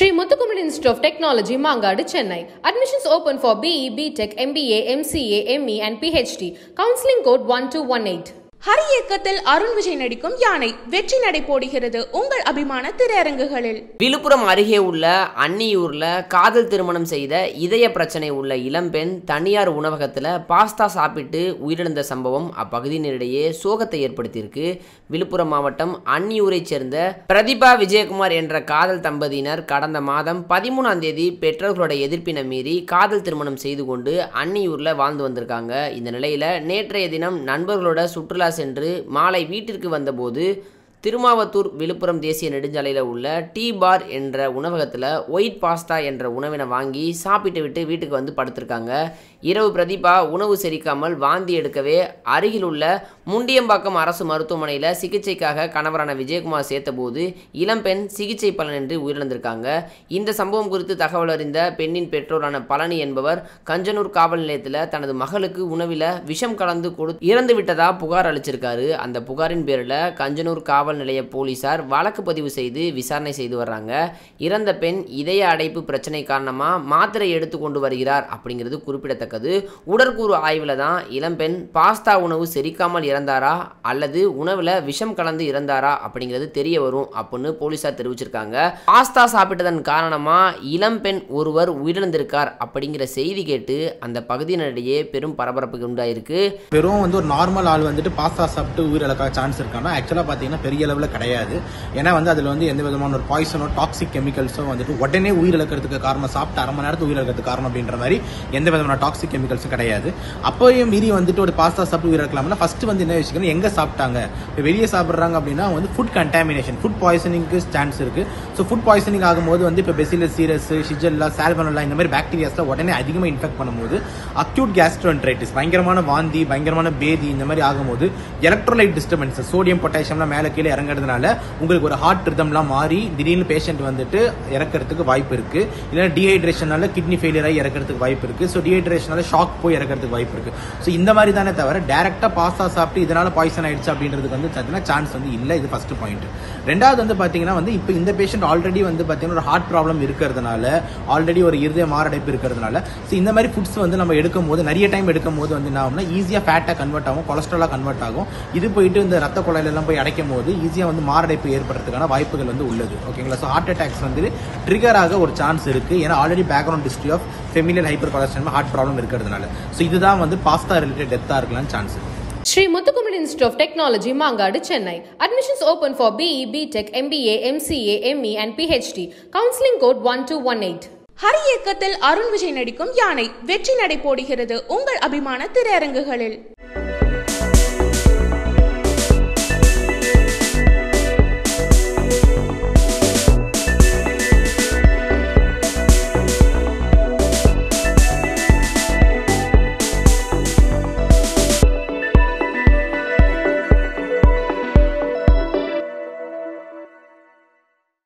Sri Muthukumal Institute of Technology, Mangadu, Chennai. Admissions open for BE, BTech, MBA, MCA, ME and PhD. Counseling code 1218. Hari இயக்கத்தில் அருண் விஜய் நடிக்கும் யானை வெற்றி நடை போடுகிறது உங்கள் அபிமான திரையரங்குகளில் விழுப்புரம் அருகே உள்ள அன்னியூர்ல காதல் திருமணம் செய்த இதய பிரச்சனை உள்ள இளம்பெண் தனியார் உணவகத்தில் பாஸ்தா சாப்பிட்டு உயிரிழந்த சம்பவம் அப்பகுதியினரிடையே சோகத்தை ஏற்படுத்தியிருக்கு விழுப்புரம் மாவட்டம் அன்னியூரைச் சேர்ந்த பிரதிபா விஜயகுமார் என்ற காதல் தம்பதியினர் கடந்த மாதம் பதிமூணாம் தேதி பெற்றோர்களோட எதிர்ப்பினை மீறி காதல் திருமணம் செய்து கொண்டு அன்னியூர்ல வாழ்ந்து வந்திருக்காங்க இந்த நிலையில நேற்றைய தினம் நண்பர்களோட சுற்றுலா சென்று மாலை வீட்டிற்கு வந்தபோது திருமாவத்தூர் விழுப்புரம் தேசிய நெடுஞ்சாலையில் உள்ள டீ பார் என்ற உணவகத்தில் ஒயிட் பாஸ்தா என்ற உணவினை வாங்கி சாப்பிட்டு விட்டு வீட்டுக்கு வந்து படுத்திருக்காங்க இரவு பிரதீபா உணவு செரிக்காமல் வாந்தி எடுக்கவே அருகில் உள்ள முண்டியம்பாக்கம் அரசு மருத்துவமனையில் சிகிச்சைக்காக கணவரான விஜயகுமார் சேர்த்தபோது இளம்பெண் சிகிச்சை பலனின்றி உயிரிழந்திருக்காங்க இந்த சம்பவம் குறித்து தகவல் அறிந்த பெண்ணின் பெற்றோரான பழனி என்பவர் கஞ்சனூர் காவல் நிலையத்தில் தனது மகளுக்கு உணவில் விஷம் கலந்து கொடு இறந்து விட்டதா புகார் அளிச்சிருக்காரு அந்த புகாரின் பேரில் கஞ்சனூர் காவல் நிலைய போலீசார் வழக்கு பதிவு செய்து விசாரணை செய்து வர்றாங்க இறந்த பெண் இதய அடைப்பு பிரச்சனை காரணமாக மாத்திரை எடுத்து கொண்டு வருகிறார் அப்படிங்கிறது குறிப்பிடத்தக்கது உடற்கூறு ஆய்வில் தான் இளம்பெண் பாஸ்தா உணவு செரிக்காமல் இறந்தாரா அல்லது உணவில் விஷம் கலந்து இறந்தாரா அப்படிங்கிறது தெரிய வரும் அப்படின்னு போலீசார் தெரிவிச்சிருக்காங்க பாஸ்தா சாப்பிட்டதன் காரணமாக இளம்பெண் ஒருவர் உயிரிழந்திருக்கார் அப்படிங்கிற செய்தி கேட்டு அந்த பகுதியினரிடையே பெரும் பரபரப்பு உண்டாயிருக்கு வெறும் வந்து ஒரு நார்மல் ஆள் வந்துட்டு பாஸ்தா சாப்பிட்டு உயிரிழக்க சான்ஸ் இருக்கானா ஆக்சுவலாக பார்த்தீங்கன்னா பெரிய அளவில் கிடையாது ஏன்னா வந்து அதில் வந்து எந்த விதமான ஒரு பாய்சனோ டாக்ஸிக் கெமிக்கல்ஸோ வந்துட்டு உடனே உயிரிழக்கிறதுக்கு காரணம் சாப்பிட்டு அரை மணி நேரத்துக்கு உயிரிழக்கிறதுக்கு காரணம் அப்படின்ற மாதிரி எந்த விதமான டாக்ஸிக் கெமிக்கல்ஸும் கிடையாது அப்போயும் மீறி வந்துட்டு ஒரு பாஸ்தா சாப்பிட்டு உயிரிழக்கலாம்னா ஃபர்ஸ்ட் வந்து என்ன வச்சுக்கணும் எங்கே சாப்பிட்டாங்க இப்போ வெளியே சாப்பிட்றாங்க அப்படின்னா வந்து ஃபுட் கண்டாமினேஷன் ஃபுட் பாய்சனிங்க்கு சான்ஸ் இருக்கு ஸோ ஃபுட் பாய்சனிங் ஆகும்போது வந்து இப்போ பெசிலஸ் சீரஸ் ஷிஜல்லா சால்வனல்லா இந்த மாதிரி பாக்டீரியாஸ்லாம் உடனே அதிகமாக இன்ஃபெக்ட் பண்ணும்போது அக்யூட் கேஸ்ட்ரோன்ட்ரைட்டிஸ் பயங்கரமான வாந்தி பயங்கரமான பேதி இந்த மாதிரி ஆகும்போது எலக்ட்ரோலைட் டிஸ்டர்பன்ஸ் சோடியம் பொட்டாசியம்லாம் மேலே கீழே இறங்குறதுனால உங்களுக்கு ஒரு ஹார்ட் ரிதம்லாம் மாறி திடீர்னு பேஷண்ட் வந்துட்டு இறக்கிறதுக்கு வாய்ப்பு இருக்கு இல்லைன்னா டீஹைட்ரேஷனால கிட்னி ஃபெயிலியர் ஆகி இறக்கிறதுக்கு வாய்ப்பு இருக்கு ஸோ டீஹைட்ரேஷனால ஷாக் போய் இறக்கிறதுக்கு வாய்ப்பு இருக்கு ஸோ இந்த மாதிரி தானே தவிர டேரக்டா பாஸ்தா சாப்பிட்டு இதனால பாய்சன் ஆயிடுச்சு அப்படின்றதுக்கு வந்து பார்த்தீங்கன்னா சான்ஸ் வந்து இல்லை இது ஃபர்ஸ்ட் பாயிண்ட் ரெண்டாவது வந்து பார்த்தீங்கன்னா வந்து இப்போ இந்த பேஷண்ட் ஆல்ரெடி வந்து பார்த்தீங்கன்னா ஒரு ஹார்ட் ப்ராப்ளம் இருக்கிறதுனால ஆல்ரெடி ஒரு இருதய மாரடைப்பு இருக்கிறதுனால ஸோ இந்த மாதிரி ஃபுட்ஸ் வந்து நம்ம எடுக்கும் போது நிறைய டைம் எடுக்கும் போது வந்து என்ன ஆகும்னா ஈஸியாக ஃபேட்டாக கன்வெர்ட் ஆகும் கொலஸ்ட்ராலாக கன்வெர்ட் ஆகும் இது போயிட்டு இந்த ரத்த குழாயில எல்லாம் போய் அடைக்கும் போது ஈஸியாக வந்து மாரடைப்பு ஏற்படுறதுக்கான வாய்ப்புகள் வந்து உள்ளது ஓகேங்களா ஸோ ஹார்ட் அட்டாக்ஸ் வந்து ட்ரிகர் ஆக ஒரு சான்ஸ் இருக்கு ஏன்னா already background history of familial hyper cholesterol heart problem இருக்கிறதுனால ஸோ இதுதான் வந்து பாஸ்தா ரிலேட்டட் டெத்தாக இருக்கலாம் சான்ஸ் இருக்கு Sri Muthukumal Institute of Technology, Mangadu, Chennai. Admissions open for BE, BTech, MBA, MCA, ME and PhD. Counseling code 1218. Hari இயக்கத்தில் அருண் விஜய் நடிக்கும் யானை வெற்றி நடை போடுகிறது உங்கள் அபிமான திரையரங்குகளில்